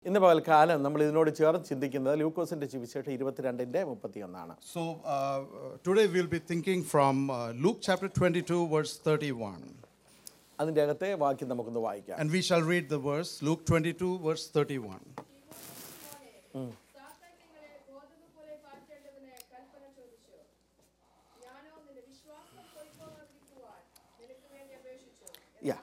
ഇന്ന് പകൽക്കാലം നമ്മൾ ഇതിനോട് ചേർന്ന് ചിന്തിക്കുന്നത് ലൂക്കോസിന്റെ സുവിശേഷം ഇരുപത്തിരണ്ടിന്റെ മുപ്പത്തിയൊന്നാണ് So uh, today we'll be thinking from uh, Luke chapter 22, verse 31. അതിൻ്റെ അകത്തെ വാക്യം നമുക്കൊന്ന് വായിക്കാം And we shall read the verse, Luke 22, verse 31. സാത്താൻ നിങ്ങളെ ഗോതമ്പ് പോലെ പാറ്റേണ്ടതിന് കൽപ്പന ചോദിച്ചു ഞാനോ നിന്റെ വിശ്വാസം പൊയ്പോകാതിരിക്കുവാൻ നിനക്ക് വേണ്ടി അപേക്ഷിച്ചു യാ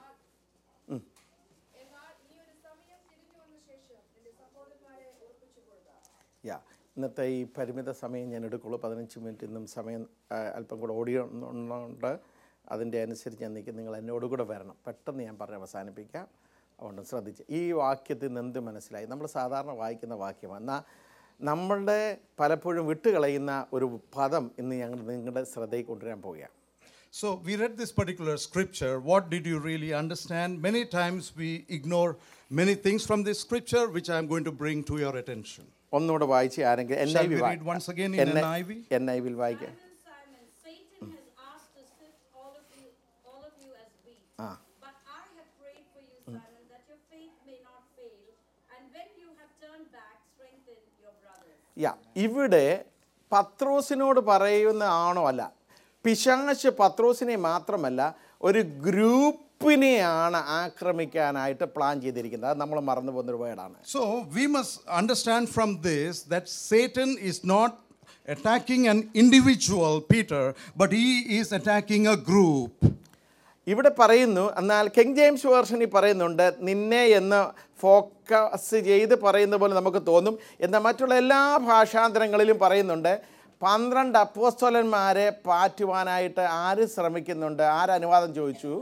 എന്നാൽ നീ ഒരു സമയം തിരിഞ്ഞു വന്ന ശേഷം നിന്റെ സഹോദരന്മാരെ ഉറപ്പിച്ചു കൊടുക്കുക യാ ഇന്നത്തെ ഈ പരിമിത സമയം ഞാൻ എടുക്കുള്ളൂ പതിനഞ്ച് മിനിറ്റ് ഇന്നും സമയം ആ, അല്പം കൂടെ ഓടിയുണ്ട് അതിൻ്റെ അനുസരിച്ച് ഞാൻ നിൽക്കും നിങ്ങൾ എന്നോട് കൂടെ വരണം പെട്ടെന്ന് ഞാൻ പറഞ്ഞ് അവസാനിപ്പിക്കാം അതുകൊണ്ട് ശ്രദ്ധിച്ച് ഈ വാക്യത്തിൽ നിന്ന് എന്ത് മനസ്സിലായി നമ്മൾ സാധാരണ വായിക്കുന്ന വാക്യമാണ് എന്നാൽ നമ്മളുടെ പലപ്പോഴും വിട്ടുകളയുന്ന ഒരു പദം ഇന്ന് ഞങ്ങൾ നിങ്ങളുടെ ശ്രദ്ധയിൽ കൊണ്ടുവരാൻ പോവുകയാണ് So we read this particular scripture. What did you really understand? Many times we ignore many things from this scripture, which I'm going to bring to your attention. ഒന്നുകൂടെ വായിച്ച് ആരെങ്കിലും N I Shall we we read once again in NIV? N I വിൽ വായിക്കാം Simon, Satan has asked to sift all of you, all of you as wheat. Ah. But I have prayed for you, Simon, that your faith may not fail. And when you have turned back, strengthen your brothers. യാ ഇവിടെ പത്രോസിനോട് പറയുന്ന ആണോ അല്ല പിശാശ് പത്രോസിനെ മാത്രമല്ല ഒരു ഗ്രൂപ്പിനെയാണ് ആക്രമിക്കാനായിട്ട് plan ചെയ്തിരിക്കുന്നത് അത് നമ്മൾ മറന്നു പോകുന്നൊരു വേർഡാണ് So we must understand from this that Satan is not attacking an individual, Peter, but he is attacking a group. ഇവിടെ പറയുന്നു എന്നാൽ കിങ് ജെയിംസ് വേർഷനിൽ പറയുന്നുണ്ട് നിന്നെ എന്ന് ഫോക്കസ് ചെയ്ത് പറയുന്ന പോലെ നമുക്ക് തോന്നും എന്നാൽ മറ്റുള്ള എല്ലാ ഭാഷാന്തരങ്ങളിലും പറയുന്നുണ്ട് പന്ത്രണ്ട് അപ്പോസ്തോലന്മാരെ പാറ്റുവാനായിട്ട് ആര് ശ്രമിക്കുന്നുണ്ട് ആര് അനുവാദം ചോദിച്ചു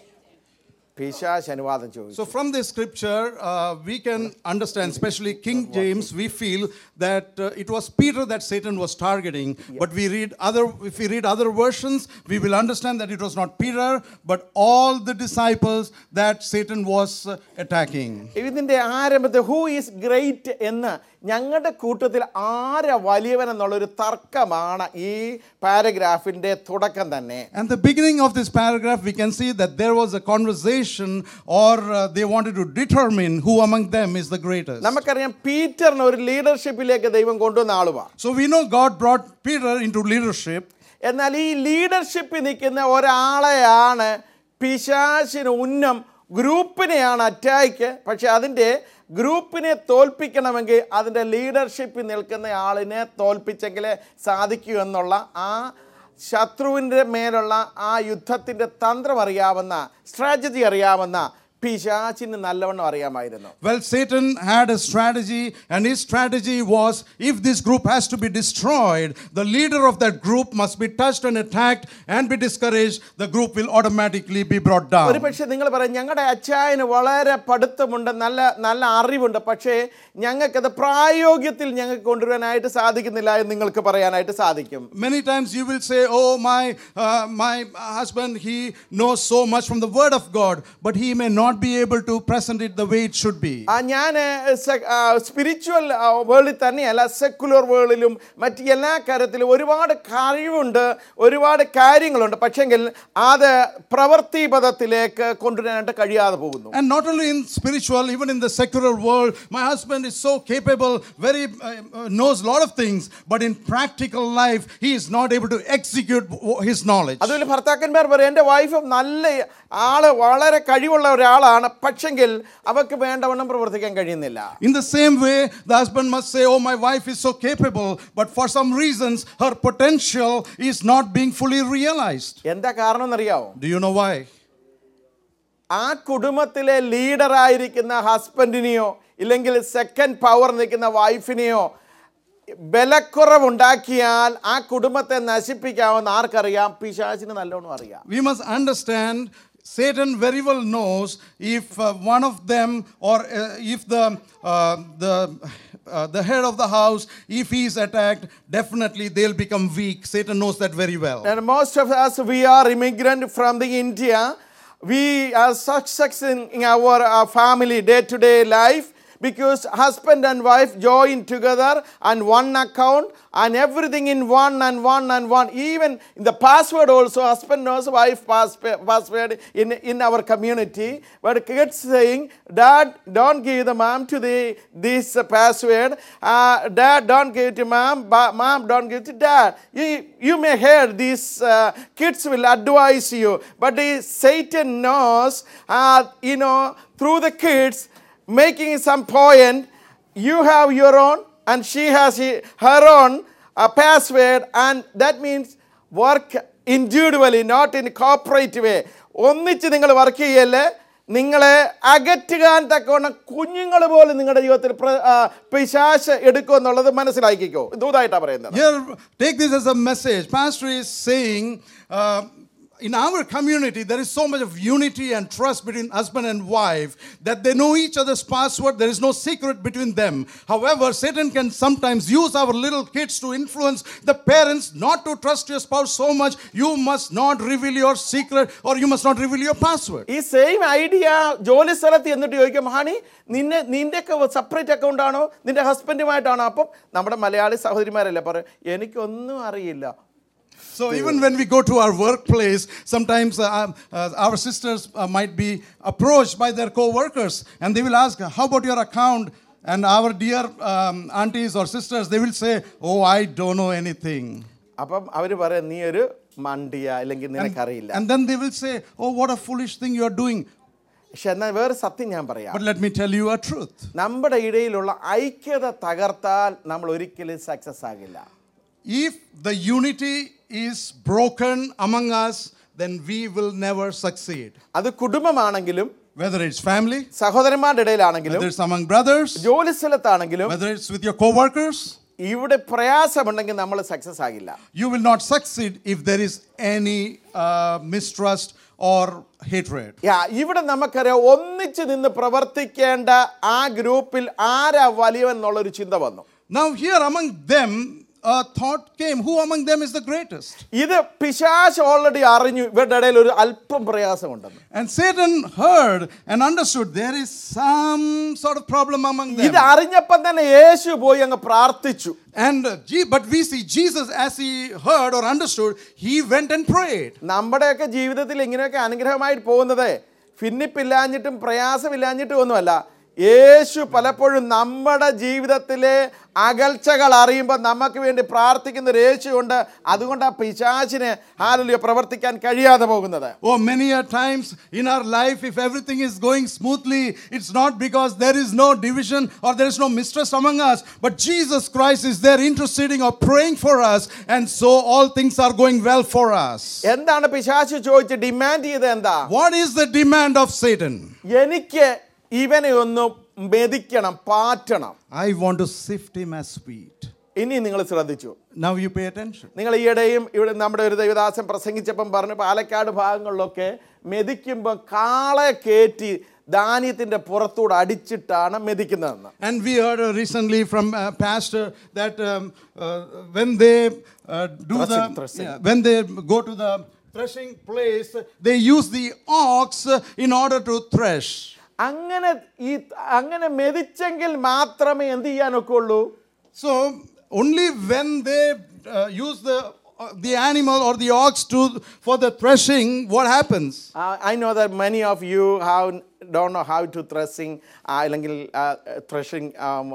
പിശാശ് അനുവാദം ചോദിച്ചു So, from this scripture, uh, we can understand, especially King James, we feel that uh, it was Peter that Satan was targeting. But we read other, if we read other versions, we will understand that it was not Peter, but all the disciples that Satan was uh, attacking. ഇതിൻ്റെ ആരംഭത്തിൽ who is great എന്ന് ഞങ്ങളുടെ കൂട്ടത്തിൽ ആരാ വലിയവൻ എന്നുള്ളൊരു തർക്കമാണ് ഈ പാരഗ്രാഫിൻ്റെ തുടക്കം തന്നെ And the beginning of this paragraph, we can see that there was a conversation, or uh, they wanted to determine who among them is the greatest. നമുക്കറിയാം പീറ്ററിന് ഒരു ലീഡർഷിപ്പിലേക്ക് ദൈവം കൊണ്ടുവന്ന ആളുവാ So we know God brought Peter into leadership, എന്നാൽ ഈ ലീഡർഷിപ്പിൽ നിൽക്കുന്ന ഒരാളെയാണ് പിശാശിന് ഉന്നം ഗ്രൂപ്പിനെയാണ് attack പക്ഷെ അതിൻ്റെ ഗ്രൂപ്പിനെ തോൽപ്പിക്കണമെങ്കിൽ അതിൻ്റെ ലീഡർഷിപ്പിൽ നിൽക്കുന്ന ആളിനെ തോൽപ്പിച്ചെങ്കിലേ സാധിക്കൂ എന്നുള്ള ആ ശത്രുവിൻ്റെ മേലുള്ള ആ യുദ്ധത്തിൻ്റെ തന്ത്രം അറിയാവുന്ന സ്ട്രാറ്റജി അറിയാവുന്ന പിശാചിന് നല്ലവണ്ണം അറിയാമായിരുന്നു Well, Satan had a strategy, and his strategy was if this group has to be destroyed, the leader of that group must be touched and attacked and be discouraged. The group will automatically be brought ഒരു down. പക്ഷേ നിങ്ങൾ പറയും ഞങ്ങളുടെ അച്ചായന് വളരെ പഠിത്തമുണ്ട് നല്ല നല്ല അറിവുണ്ട് പക്ഷേ ഞങ്ങൾക്കത് പ്രായോഗികത്തിൽ ഞങ്ങൾക്ക് കൊണ്ടുവരാനായിട്ട് സാധിക്കുന്നില്ല എന്ന് നിങ്ങൾക്ക് പറയാനായിട്ട് സാധിക്കും Many times you will say, "Oh, my uh, my husband, he knows so much from the Word of God, but he may not be able to present it the way it should be." ആ ഞാൻ spiritual വേൾഡിൽ തന്നെയല്ല secular വേൾഡിലും മറ്റ് എല്ലാ കാര്യത്തിലും ഒരുപാട് കഴിവുണ്ട് ഒരുപാട് കാര്യങ്ങളുണ്ട് പക്ഷെങ്കിൽ അത് പ്രവൃത്തി പദത്തിലേക്ക് കൊണ്ടുവരാനായിട്ട് കഴിയാതെ പോകുന്നു And not only in spiritual, even in the secular world, my husband is so capable, very uh, uh, knows a lot of things, but in practical life, he is not able to execute w- his knowledge. അതുപോലെ ഭർത്താക്കന്മാർ പറയും എൻ്റെ wife നല്ല ആള് വളരെ കഴിവുള്ള ഒരാളാണ് പക്ഷെങ്കിൽ അവർക്ക് വേണ്ടവണ്ണം പ്രവർത്തിക്കാൻ കഴിയുന്നില്ല In the same way, the husband must say, Oh, my wife is so capable, but for some reasons, her potential is not being fully realized. എന്താ കാരണം എന്നറിയാവോ Do you know why? ആ കുടുംബത്തിലെ ലീഡറായിരിക്കുന്ന ഹസ്ബൻഡിനെയോ ഇല്ലെങ്കിൽ സെക്കൻഡ് പവർ നിൽക്കുന്ന വൈഫിനെയോ ബലക്കുറവുണ്ടാക്കിയാൽ ആ കുടുംബത്തെ നശിപ്പിക്കാമെന്ന് ആർക്കറിയാം പിശാചിന് നല്ലോണം അറിയാം We must understand Satan very well knows if uh, one of them or uh, if the, uh, the, uh, the head of the house, if he is attacked, definitely they'll become weak. Satan knows that very well. And most of us, we are immigrant from the India. We are success in, in our uh, family day-to-day life because husband and wife join together and one account and everything in one and one and one even in the password also husband knows wife pass- password in, in our community but kids saying dad don't give the mom to the this uh, password uh, dad don't give to mom ba- mom don't give to dad you, you may hear these uh, kids will advise you but the satan knows uh, you know through the kids making some point you have your own and she has he- her own uh, password and that means work individually not in corporate way ഒന്നിച്ച് നിങ്ങൾ work ചെയ്യല്ലേ നിങ്ങളെ അകറ്റുകാൻ തക്കവണ്ണം കുഞ്ഞുങ്ങൾ പോലും നിങ്ങളുടെ ജീവിതത്തിൽ പ്ര- ആ, പിശാച് എടുക്കും എന്നുള്ളത് മനസ്സിലാക്കിക്കോ ദൂതായിട്ടാണ് പറയുന്നത് Here, take this as a message. Pastor is saying, uh, in our community, there is so much of unity and trust between husband and wife that they know each other's password. There is no secret between them. However, Satan can sometimes use our little kids to influence the parents not to trust your spouse so much. You must not reveal your secret or you must not reveal your password. ഈ same idea ജോലി സ്ഥലത്ത് എന്നിട്ട് ചോദിക്കും ഹാണി നിന്നെ നിന്റെയൊക്കെ separate account ആണോ നിന്റെ ഹസ്ബൻഡുമായിട്ടാണോ അപ്പം നമ്മുടെ മലയാളി സഹോദരിമാരല്ലേ പറയും എനിക്കൊന്നും അറിയില്ല So even when we go to our workplace, sometimes uh, um, uh, our sisters uh, might be approached by their co-workers, and they will ask, "How about your account?" And our dear um, aunties or sisters, they will say, "Oh, I don't know anything." അപ്പം അവർ പറയും നീ ഒരു മണ്ടിയ അല്ലെങ്കിൽ നിനക്കറിയില്ല And then they will say, "Oh, what a foolish thing you are doing." പക്ഷെ എന്നാൽ വേറെ സത്യം ഞാൻ പറയാം But let me tell you a truth. നമ്മുടെ ഇടയിലുള്ള ഐക്യത തകർത്താൽ നമ്മൾ ഒരിക്കലും സക്സസ് ആകില്ല If the unity is broken among us, then we will never succeed. അത് കുടുംബമാണെങ്കിലും Whether it's family, സഹോദരന്മാരുടെ ഇടയിലാണെങ്കിലും whether it's among brothers, ജോലി സ്ഥലത്താണെങ്കിലും whether it's with your co-workers, ഇവിടെ പ്രയാസമുണ്ടെങ്കിൽ നമ്മൾ സക്സസ് ആകില്ല you will not succeed if there is any uh, mistrust or hatred. യാ, ഇവിടെ നമുക്കറിയാം ഒന്നിച്ച് നിന്ന് പ്രവർത്തിക്കേണ്ട ആ ഗ്രൂപ്പിൽ ആരാ വലിയവൻ എന്നുള്ളൊരു ചിന്ത വന്നു Now, here among them, a thought came who among them is the greatest? ഇത് പിശാശ് ഓൾറെഡി അറിഞ്ഞു ഇവരുടെ ഇടയിൽ ഒരു അല്പം പ്രയാസമുണ്ടെന്ന് And Satan heard and understood there is some sort of problem among ഇത് them. അറിഞ്ഞപ്പം തന്നെ യേശു പോയി അങ്ങ് പ്രാർത്ഥിച്ചു And uh, Je- but we see Jesus as he heard or understood, he went and prayed. നമ്മുടെയൊക്കെ ജീവിതത്തിൽ ഇങ്ങനെയൊക്കെ അനുഗ്രഹമായിട്ട് പോകുന്നത് ഭിന്നിപ്പില്ലാഞ്ഞിട്ടും പ്രയാസമില്ലാഞ്ഞിട്ടും ഒന്നുമല്ല യേശു പലപ്പോഴും നമ്മുടെ ജീവിതത്തിലെ അകൽച്ചകൾ അറിയുമ്പോൾ നമുക്ക് വേണ്ടി പ്രാർത്ഥിക്കുന്ന ഒരു യേശുണ്ട് അതുകൊണ്ട് ആ പിശാചിന് ഹാലലിയ പ്രവർത്തിക്കാൻ കഴിയാതെ പോകുന്നത് Oh, many a times in our life, if everything is going smoothly, it's not because there is no division or there is no mistrust among us, but Jesus Christ is there interceding or praying for us, and so all things are going well for us. എന്താണ് പിശാച് ചോദിച്ച് demand ചെയ്തത് എന്താ What is the demand of Satan? എനിക്ക് ഇവനെ ഒന്ന് മെതിക്കണം പാറ്റണം I want to sift him as wheat. ഇനി നിങ്ങൾ ശ്രദ്ധിച്ചു Now you pay attention. നിങ്ങൾ ഈയിടെയും ഇവിടെ നമ്മുടെ ഒരു ദൈവദാസൻ പ്രസംഗിച്ചപ്പം പറഞ്ഞു പാലക്കാട് ഭാഗങ്ങളിലൊക്കെ മെതിക്കുമ്പോൾ കാളെ കയറ്റി ധാന്യത്തിൻ്റെ പുറത്തൂടെ അടിച്ചിട്ടാണ് മെതിക്കുന്നതെന്ന് And we heard uh, recently from uh, pastor that um, uh, when they uh, do Threshing, the threshing. yeah, when they go to the threshing place, they use the ox uh, in order to thresh. അങ്ങനെ ഈ അങ്ങനെ മെതിച്ചെങ്കിൽ മാത്രമേ എന്ത് ചെയ്യാനൊക്കെ ഉള്ളൂ So only when they uh, use the uh, the animal or the ox to for the threshing, what happens? I know that many of you have don't know how to threshing അല്ലെങ്കിൽ threshing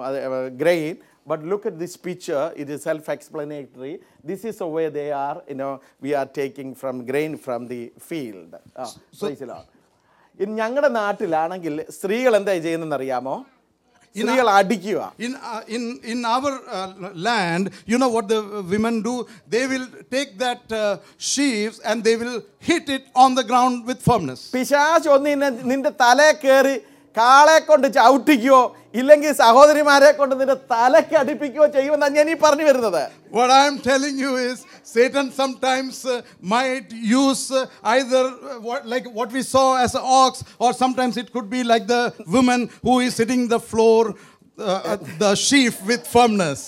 grain But look at this picture, it is self explanatory. This is the way they are, you know, we are taking from grain from the field. Ah, praise the Lord. ഇനി ഞങ്ങളുടെ നാട്ടിലാണെങ്കിൽ സ്ത്രീകൾ എന്താ ചെയ്യുന്നതെന്ന് അറിയാമോ സ്ത്രീകൾ അടിക്കുക In, uh, in, in our uh, land, you know what the women do? They will take that uh, sheaves and they will hit it on the ground with firmness. പിശാച് ഒന്ന് നിന്നെ നിന്റെ തലേ കയറി കാളെ കൊണ്ട് ചവിട്ടിക്കുകയോ ഇല്ലെങ്കിൽ സഹോദരിമാരെ കൊണ്ട് നിന്റെ തലയ്ക്ക് അടിപ്പിക്കുകയോ ചെയ്യുമെന്നാണ് ഞാൻ ഈ പറഞ്ഞു വരുന്നത് What I'm telling you is, Satan sometimes uh, might use uh, either uh, what, like what we saw as an ox, or sometimes it could be like the woman who is hitting the floor, uh, at the sheaf with firmness.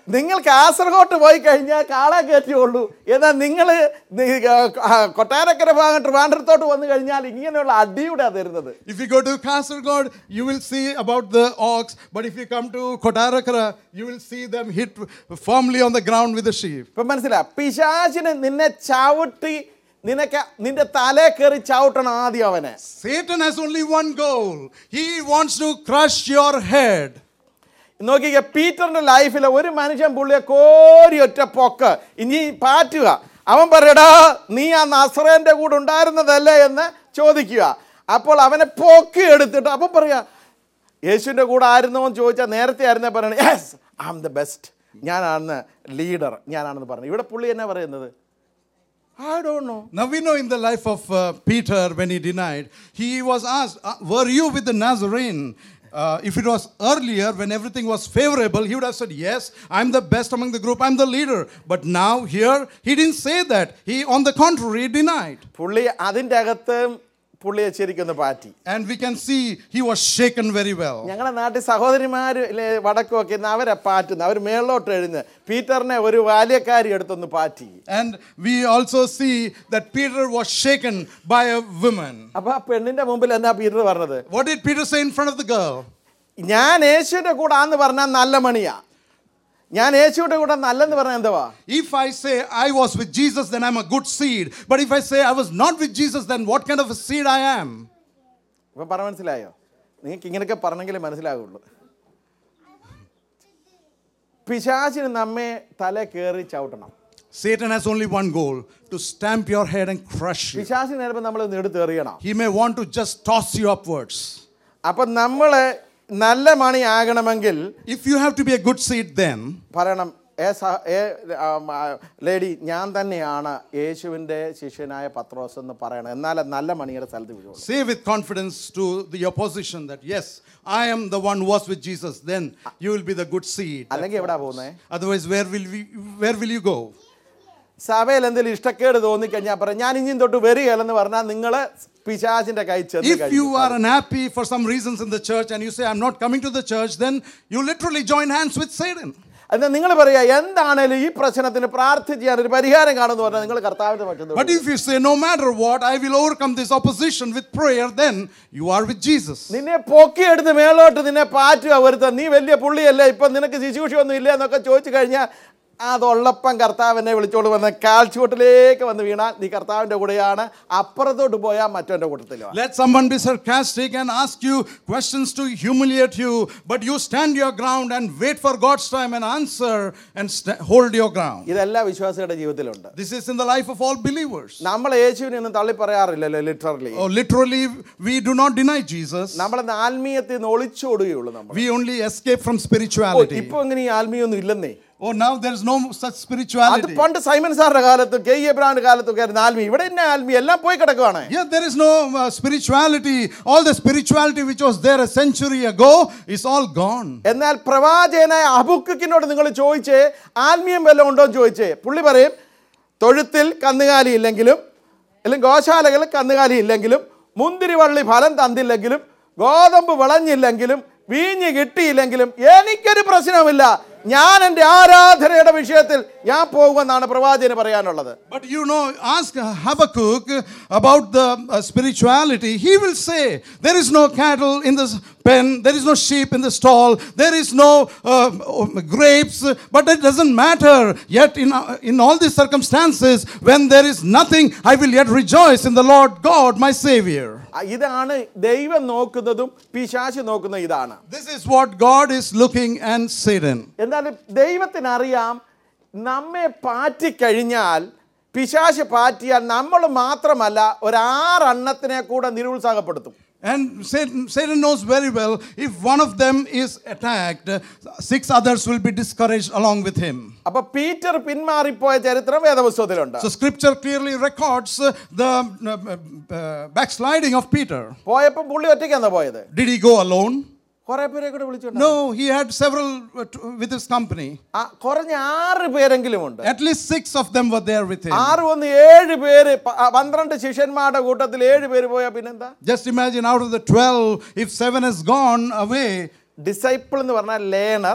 നിങ്ങൾ കാസർഗോട്ട് പോയി കഴിഞ്ഞാൽ കാളെ കയറ്റുള്ളൂ എന്നാൽ നിങ്ങൾ കൊട്ടാരക്കര ഭാഗം ട്രിവാൻഡ്രത്തോട്ട് വന്നു കഴിഞ്ഞാൽ ഇങ്ങനെയുള്ള അടിയുടെ തരുന്നത് If you go to Kasargod, you will see about the ox. But if you come to Kotarakara, you will see them hit firmly on the ground with the sheep. ഇപ്പം മനസ്സിലാ പിശാചിന് നിന്നെ ചവിട്ടി നിനക്ക് നിന്റെ തലേ കയറി ചവിട്ടണം ആദ്യം അവനെ Satan has only one goal. He wants to crush your head. നോക്കിക്ക പീറ്ററിന്റെ ലൈഫിൽ ഒരു മനുഷ്യൻ പുള്ളിയെ കോരി ഒറ്റ പൊക്ക് ഇനി പാറ്റുക അവൻ പറയടാ നീ ആ നസറേന്റെ കൂടെ ഉണ്ടായിരുന്നതല്ലേ എന്ന് ചോദിക്കുക അപ്പോൾ അവനെ പൊക്കി എടുത്തിട്ട് അപ്പം പറയാ യേശുവിൻ്റെ കൂടെ ആയിരുന്നോ എന്ന് ചോദിച്ചാൽ നേരത്തെ ആയിരുന്നേ പറയണേ yes I am the best ഞാനാണ് ലീഡർ ഞാനാണെന്ന് പറഞ്ഞു ഇവിടെ പുള്ളി എന്നാ പറയുന്നത് I don't know Now we know in the life of uh, Peter when he denied, he was asked, uh, Were you with the Nazarene? Uh, if it was earlier, when everything was favorable, he would have said, Yes, I'm the best among the group, I'm the leader. But now, here, he didn't say that. He, on the contrary, denied. പുള്ളി അതിൻ്റെ അകത്ത് പുള്ളിയെ ശരിക്കൊന്ന് പാറ്റി And we can see he was shaken very well. ഞങ്ങളുടെ നാട്ടിൽ സഹോദരിമാർ വടക്കുമൊക്കെ ഇന്ന് അവരെ പാറ്റുന്നു അവർ മേളിലോട്ട് എഴുന്ന് പീറ്ററിനെ ഒരു ബാല്യക്കാരി എടുത്തൊന്ന് പാറ്റി And we also see that Peter was shaken by a woman. അപ്പൊ ആ പെണ്ണിന്റെ മുമ്പിൽ എന്നാ പീറ്റർ പറഞ്ഞത് What did Peter say in front of the girl? ഞാൻ യേശുവിന്റെ കൂടെ ആന്ന് പറഞ്ഞാൽ നല്ല മണിയാ ഞാൻ യേശുവിന്റെ കൂടെ നല്ലെന്ന് പറഞ്ഞാൽ എന്തുവാ If I say I was with Jesus, then I'm a good seed. But if I say I was not with Jesus, then what kind of a seed I am? ഇപ്പൊ പറഞ്ഞ മനസ്സിലായോ നിങ്ങൾക്ക് ഇങ്ങനെയൊക്കെ പറഞ്ഞെങ്കിലേ മനസ്സിലാകുള്ളൂ പിശാചിന് നമ്മെ തല കയറി ചവിട്ടണം Satan has only one goal to stamp your head and crush you. പിശാചിന് നേരത്തെ നമ്മൾ എടുത്തെറിയണം He may want to just toss you upwards. അപ്പൊ നമ്മള് നല്ല മണി ആകണമെങ്കിൽ If you have to be a good seed, then പറയണം ഏ സഹ ഏ ആം, ആ, ലേഡി ഞാൻ തന്നെയാണ് യേശുവിൻ്റെ ശിഷ്യനായ പത്രോസ് എന്ന് പറയണം എന്നാലേ നല്ല മണിയുടെ സ്ഥലത്ത് വീഴുള്ളൂ say with confidence to the opposition that, yes, I am the one who was with Jesus, then you will be the good seed. അല്ലെങ്കിൽ എവിടാ പോകുന്നത് Otherwise, where will, we, where will you go? സഭയിൽ എന്തെങ്കിലും ഇഷ്ടക്കേട് തോന്നിക്കഴിഞ്ഞാൽ പറയാം ഞാൻ ഇനിയും തൊട്ട് വരികയല്ലെന്ന് പറഞ്ഞാൽ നിങ്ങൾ പിശാചിന്റെ കൈ ചെന്ന് If you are unhappy for some reasons in the church and you say, I'm not coming to the church, then you literally join hands with Satan. എന്നാൽ നിങ്ങൾ പറയുക എന്താണേലും ഈ പ്രശ്നത്തിന് പ്രാർത്ഥിച്ച് ഞാൻ ഒരു പരിഹാരം കാണുമെന്ന് പറഞ്ഞാൽ നിങ്ങൾ കർത്താവിന്റെ പക്ഷത്ത് But if you say, no matter what, I will overcome this opposition with prayer, then you are with Jesus. നിന്നെ പൊക്കിയെടുത്ത് മേളോട്ട് നിന്നെ പാറ്റുക ഒരുത്തൻ നീ വലിയ പുള്ളിയല്ലേ ഇപ്പം നിനക്ക് ശിശുഭൂഷയൊന്നും ഇല്ല എന്നൊക്കെ ചോദിച്ചു കഴിഞ്ഞാൽ അതുള്ളപ്പം കർത്താവ് എന്നെ വിളിച്ചോണ്ട് വന്ന് കാൽച്ചുവട്ടിലേക്ക് വന്ന് വീണാൽ നീ കർത്താവിൻ്റെ കൂടെയാണ് അപ്പുറത്തോട്ട് പോയാൽ മറ്റവൻ്റെ കൂട്ടത്തിലാണ് Let someone be sarcastic and ask you questions to humiliate you, but you stand your ground and wait for God's time and answer and sta- hold your ground. ഇതെല്ലാ വിശ്വാസികളുടെ ജീവിതത്തിലുണ്ട് This is in the life of all believers. നമ്മൾ യേശുവിനെ ഒന്നും തള്ളി പറയാറില്ലല്ലോ literally Oh, literally, we do not deny Jesus. നമ്മൾ ആത്മീയത്തിൽ നിന്ന് ഒളിച്ചോടുകയുള്ളൂ നമ്മൾ We only escape from oh, spirituality. ഇപ്പൊ ഇങ്ങനെ ഈ ആത്മീയൊന്നും ഇല്ലെന്നേ Oh, now there's no such അത് spirituality. പണ്ട് സൈമൻ സാറിന്റെ കാലത്തും കെ എബ്രാന്റെ കാലത്തും ഒക്കെ ആയിരുന്നു ആത്മീയ ഇവിടെ തന്നെ ആത്മീയ എല്ലാം പോയി കിടക്കുവാണ് Yeah, there is no uh, spirituality. All the spirituality which was there a century ago is all gone. എന്നാൽ പ്രവാചകനായ അബുക്കിനോട് നിങ്ങൾ ചോദിച്ചേ ആത്മീയം വല്ലതും ഉണ്ടോ എന്ന് ചോദിച്ചേ പുള്ളി പറയും തൊഴുത്തിൽ കന്നുകാലി ഇല്ലെങ്കിലും അല്ലെങ്കിൽ ഗോശാലകളിൽ കന്നുകാലി ഇല്ലെങ്കിലും മുന്തിരിവള്ളി ഫലം തന്നില്ലെങ്കിലും ഗോതമ്പ് വിളഞ്ഞില്ലെങ്കിലും വീഞ്ഞ് കിട്ടിയില്ലെങ്കിലും എനിക്കൊരു പ്രശ്നവുമില്ല ഞാൻ എൻ്റെ ആരാധനയുടെ വിഷയത്തിൽ ഞാൻ പോകുമെന്നാണ് പ്രവാചകന് പറയാനുള്ളത് But you know, ask Habakkuk about the uh, spirituality. He will say, There is no cattle in the pen, there is no sheep in the stall, there is no uh, grapes, but it doesn't matter. Yet, in, uh, in all these circumstances, when there is nothing, I will yet rejoice in the Lord God, my Savior. ആ, ഇതാണ് ദൈവം നോക്കുന്നതും പിശാശ് നോക്കുന്ന ഇതാണ് This is what God is looking and Satan. എന്നാൽ ദൈവത്തിനറിയാം നമ്മെ പാറ്റിക്കഴിഞ്ഞാൽ പിശാശ് പാറ്റിയാൽ നമ്മൾ മാത്രമല്ല ഒരാറെണ്ണത്തിനെ കൂടെ നിരുത്സാഹപ്പെടുത്തും And Satan, Satan knows very well if one of them is attacked, six others will be discouraged along with him. അപ്പൊ പീറ്റർ പിന്മാറിപ്പോയ ചരിത്രം വേദപുസ്തകത്തിലുണ്ട് So, scripture clearly records uh, the uh, uh, backsliding of Peter. പോയപ്പോ പുള്ളി ഒറ്റയ്ക്കാണ് പോയത് Did he go alone? കുറെ പേരെ കൂടെ വിളിച്ചോണ്ട് No, he had several uh, t- with his company. ആ, കുറഞ്ഞ ആറ് പേരെങ്കിലും ഉണ്ട് At least six of them were there with him. ആറ് ഒന്ന് ഏഴ് പേര് പ- ആ, പന്ത്രണ്ട് ശിഷ്യന്മാരുടെ കൂട്ടത്തിൽ ഏഴ് പേര് പോയാൽ പിന്നെന്താ Just imagine out of the 12, if seven has gone away, disciple എന്ന് പറഞ്ഞാൽ ലേണർ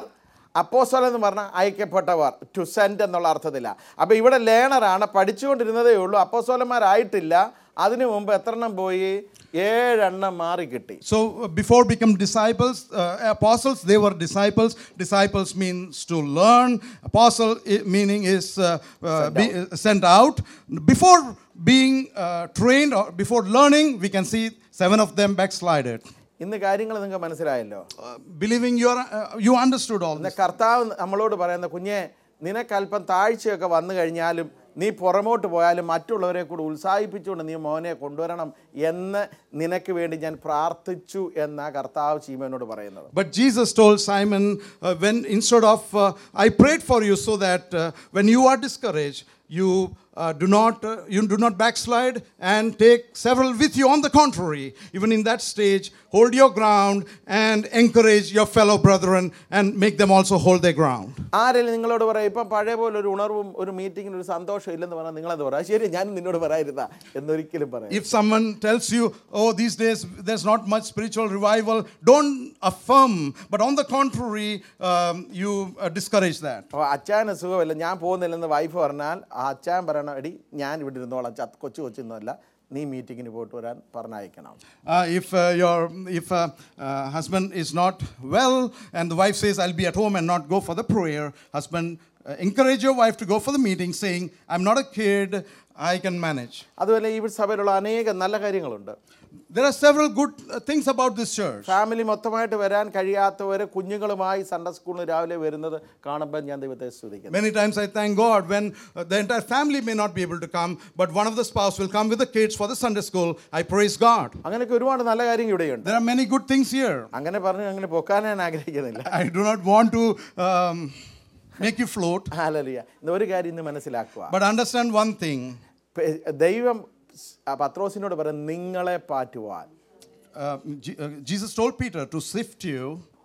അപ്പോസ്തലൻ എന്ന് പറഞ്ഞാൽ അയക്കപ്പെട്ടവർ ടു സെൻഡ് എന്നുള്ള അർത്ഥത്തില്ല അപ്പോൾ ഇവിടെ ലേണറാണ് പഠിച്ചുകൊണ്ടിരുന്നതേ ഉള്ളൂ അപ്പോസ്തലന്മാരായിട്ടില്ല അതിനു മുമ്പ് എത്രണ്ണം പോയി ഏഴെണ്ണം മാറി കിട്ടി So uh, before become disciples, uh, apostles, they were disciples. Disciples means to learn. Apostle i- meaning is uh, uh, be, uh, sent out. Before being uh, trained or before learning, we can see seven of them backslided. ഇന്ന് കാര്യങ്ങൾ നിങ്ങൾക്ക് മനസ്സിലായല്ലോ Uh, believing you are, uh, you understood all ഇന്ന് this. കർത്താവ് നമ്മളോട് പറയുന്ന കുഞ്ഞെ നിനക്കല്പം താഴ്ചയൊക്കെ വന്നു കഴിഞ്ഞാലും നീ പുറമോട്ട് പോയാലും മറ്റുള്ളവരെ കൂടി ഉത്സാഹിപ്പിച്ചുകൊണ്ട് നീ മോനെ കൊണ്ടുവരണം എന്ന് നിനക്ക് വേണ്ടി ഞാൻ പ്രാർത്ഥിച്ചു എന്ന കർത്താവ് ചീമനോട് പറയുന്നത് But Jesus told Simon, uh, when instead of uh, I prayed for you so that uh, when you are discouraged, you uh, do not uh, you do not backslide and take several with you. On the contrary, even in that stage, hold your ground and encourage your fellow brethren and make them also hold their ground. ആരെങ്കിലും നിങ്ങളോട് പറയാം ഇപ്പം പഴയ പോലെ ഒരു ഉണർവും ഒരു മീറ്റിങ്ങിന് ഒരു സന്തോഷം ഇല്ലെന്ന് പറഞ്ഞാൽ നിങ്ങളെന്ത് പറയാം ശരി ഞാൻ നിന്നോട് പറയാതിരുന്ന എന്നൊരിക്കലും പറയാം If someone tells you, "Oh, these days there's not much spiritual revival," don't affirm. But on the contrary, um, you uh, discourage that. അപ്പോൾ അച്ചാന് സുഖമില്ല ഞാൻ പോകുന്നില്ലെന്ന് വൈഫ് പറഞ്ഞാൽ ആ അച്ചാൻ പറയണം എടി ഞാൻ ഇവിടെ ഇരുന്നോളാം ചത്ത് കൊച്ചു കൊച്ചൊന്നുമല്ല നീ മീറ്റിങ്ങിന് പോയിട്ട് വരാൻ പറഞ്ഞയക്കണം Uh, if uh, your if uh, uh, husband is not well and the wife says i'll be at home and not go for the prayer husband uh, encourage your wife to go for the meeting saying i'm not a kid i can manage അതുപോലെ ഈ സഭയിലുള്ള അനേകം നല്ല കാര്യങ്ങളുണ്ട് there are several good uh, things about this church family മൊത്തമായിട്ട് വരാൻ കഴിയാത്തവർ കുഞ്ഞുങ്ങളുമായി Sunday സ്കൂളിൽ രാവിലെ വരുന്നത് കാണുമ്പോൾ ഞാൻ ദൈവത്തെ സ്തുതിക്കുന്നു many times i thank god when uh, the entire family may not be able to come but one of the spouse will come with the kids for the sunday school i praise god അങ്ങനെയൊക്കെ ഒരുപാട് നല്ല കാര്യങ്ങൾ ഇവിടെയുണ്ട് there are many good things here അങ്ങനെ പറഞ്ഞ് അങ്ങനെ പൊക്കാൻ ഞാൻ ആഗ്രഹിക്കുന്നില്ല i do not want to um, make you float ഹാലലിയ ഇന്ന് ഒരു കാര്യം ഇന്ന് മനസ്സിലാക്കുക but understand one thing പെ- ദൈവം ആ പത്രോസിനോട് പറയും നിങ്ങളെ പാറ്റുവാൻ uh, Je- uh, jesus told peter to sift you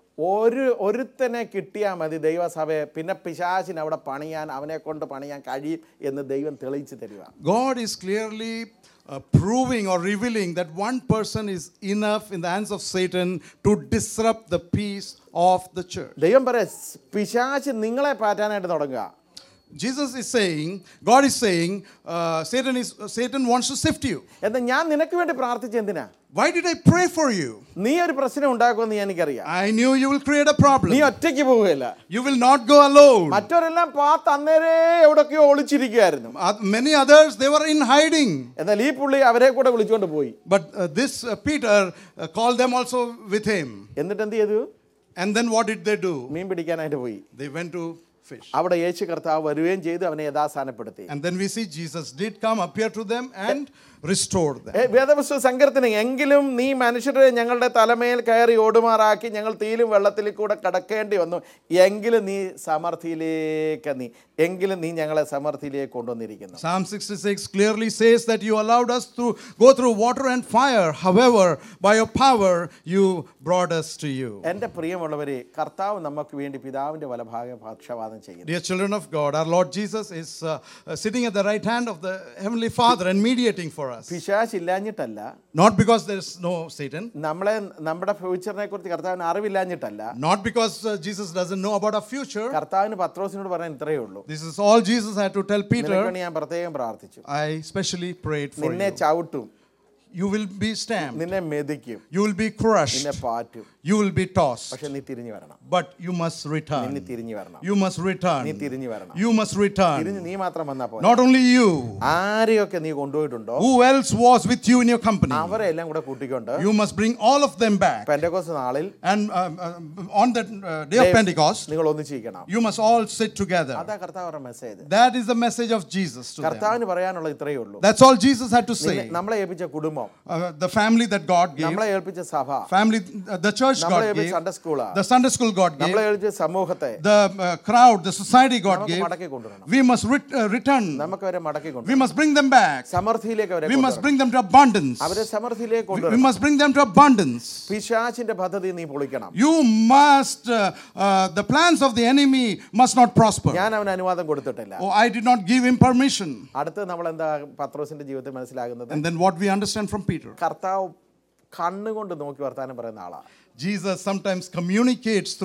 ഒരു ഒരുത്തനെ കിട്ടിയാൽ മതി ദൈവസഭയെ പിന്നെ പിശാചിന് അവിടെ പണിയാൻ അവനെ കൊണ്ട് പണിയാൻ കഴിയും എന്ന് ദൈവം തെളിയിച്ചു തരിക God is clearly uh, proving or revealing that one person is enough in the hands of Satan to disrupt the peace of the church. ദൈവം പറയാം പിശാച് നിങ്ങളെ പാറ്റാനായിട്ട് തുടങ്ങുക Jesus is saying, God is saying, uh, Satan is Satan wants to sift you. എന്നാൽ ഞാൻ നിനക്ക് വേണ്ടി പ്രാർത്ഥിച്ച എന്തിനാ Why did I pray for you? നീ ഒരു പ്രശ്നം ഉണ്ടാക്കുമെന്ന് എനിക്കറിയാം I knew you will create a നീ problem. ഒറ്റയ്ക്ക് പോവുകയില്ല You will not go alone. മറ്റവരെല്ലാം പാത്ത് അന്നേരേ എവിടൊക്കെയോ ഒളിച്ചിരിക്കുകയായിരുന്നു Uh, Many others they were in hiding, എന്നാൽ ഈ പുള്ളി അവരെ കൂടെ വിളിച്ചുകൊണ്ട് പോയി but uh, this uh, Peter uh, called them also with him. എന്നിട്ട് എന്ത് ചെയ്തു And then what did they do? മീൻ പിടിക്കാനായിട്ട് പോയി They went to fish. അവിടെ യേശു കർത്താവ് വരികയും ചെയ്തു അവനെ യഥാസ്ഥാനപ്പെടുത്തി And then we see Jesus did come, appear to them, and restore them. ഏ, വേദപുസ്തക സങ്കീർത്തനം എങ്കിലും നീ മനുഷ്യരെ ഞങ്ങളുടെ തലമേൽ കയറി ഓടുമാറാക്കി ഞങ്ങൾ തീയിലും വെള്ളത്തിൽ കൂടെ കടക്കേണ്ടി വന്നു എങ്കിലും നീ സമർത്ഥിയിലേക്ക് നീ എങ്കിലും നീ ഞങ്ങളെ സമർത്ഥിയിലേക്ക് കൊണ്ടുവന്നിരിക്കുന്നു Psalm 66 clearly says that you allowed us to go through water and fire. However, by your power, you brought us to you. എൻ്റെ പ്രിയമുള്ളവരെ കർത്താവ് നമുക്ക് വേണ്ടി പിതാവിൻ്റെ വലഭാഗം പക്ഷപാതം ചെയ്യുന്നു Dear children of God, our Lord Jesus is uh, uh, sitting at the right hand of the Heavenly Father and mediating for us. പിശാശ് ഇല്ലാഞ്ഞിട്ടല്ല Not because there's no Satan, നമ്മളെ നമ്മുടെ ഫ്യൂച്ചറിനെ കുറിച്ച് കർത്താവിന് അറിവില്ലാഞ്ഞിട്ടല്ല not because uh, Jesus doesn't know about our future. കർത്താവിന് പത്രോസിനോട് പറയാൻ ഇത്രയേ ഉള്ളൂ This is all Jesus had to tell നിനക്ക് Peter. വേണ്ടി ഞാൻ പ്രത്യേകം പ്രാർത്ഥിച്ചു I specially prayed for നിന്നെ you. ചവിട്ടും You will be stamped, നിന്നെ മെതിക്കും you will be crushed, നിന്നെ പാറ്റും you will be tossed, പക്ഷെ നീ തിരിഞ്ഞു വരണം but you must നീ return. തിരിഞ്ഞു വരണം You must നീ return. തിരിഞ്ഞു വരണം You must return. തിരിഞ്ഞ് നീ മാത്രം വന്നാ പോലെ Not only you, ആരെയൊക്കെ നീ കൊണ്ടുപോയിട്ടുണ്ടോ who else was with you in your company? അവരെ എല്ലാം കൂടെ കൂട്ടിക്കൊണ്ട് You must bring all of them back. Pentecost നാളിൽ And um, uh, on that uh, day of Pentecost, നിങ്ങൾ ഒന്നിച്ചിരിക്കണം you must all sit together. അതാ കർത്താവ് message That is the message of Jesus to them. കർത്താവിന് പറയാനുള്ള ഇത്രയേ ഉള്ളൂ That's all Jesus had to നിന്നെ- say. നമ്മളെ ഏൽപ്പിച്ച കുടുംബം Uh, the family that God gave, നമ്മളെ ഏൽപ്പിച്ച സഭ family, uh, the church നമ്മളെ God ഏൽപ്പിച്ച gave, സൺഡേ സ്കൂളാ the Sunday school God gave, നമ്മളെ ഏൽപ്പിച്ച സമൂഹത്തെ the uh, crowd, the society God നമുക്ക് gave. മടക്കി കൊണ്ടുവരണം We must ret- uh, return. നമുക്ക് അവരെ മടക്കി We കൊണ്ടുവരണം must bring them back. സമൃദ്ധിയിലേക്ക് അവരെ We must കൊണ്ടുവരണം. bring them to abundance. അവരെ സമൃദ്ധിയിലേക്ക് We, we കൊണ്ടുവരണം must bring them to abundance. പിശാചിന്റെ പദ്ധതി നീ പൊളിക്കണം You must, uh, uh, the plans of the enemy must not prosper. ഞാൻ അവന് അനുവാദം കൊടുത്തിട്ടില്ല Oh, I did not give him permission. അടുത്ത് നമ്മൾ എന്താ പത്രോസിന്റെ ജീവിതത്തിൽ മനസ്സിലാകുന്നത് And then what we understand from Peter കർത്താവ് കണ്ണുകൊണ്ട് നോക്കി വർത്താനം പറയുന്ന ആളാ Jesus sometimes communicates through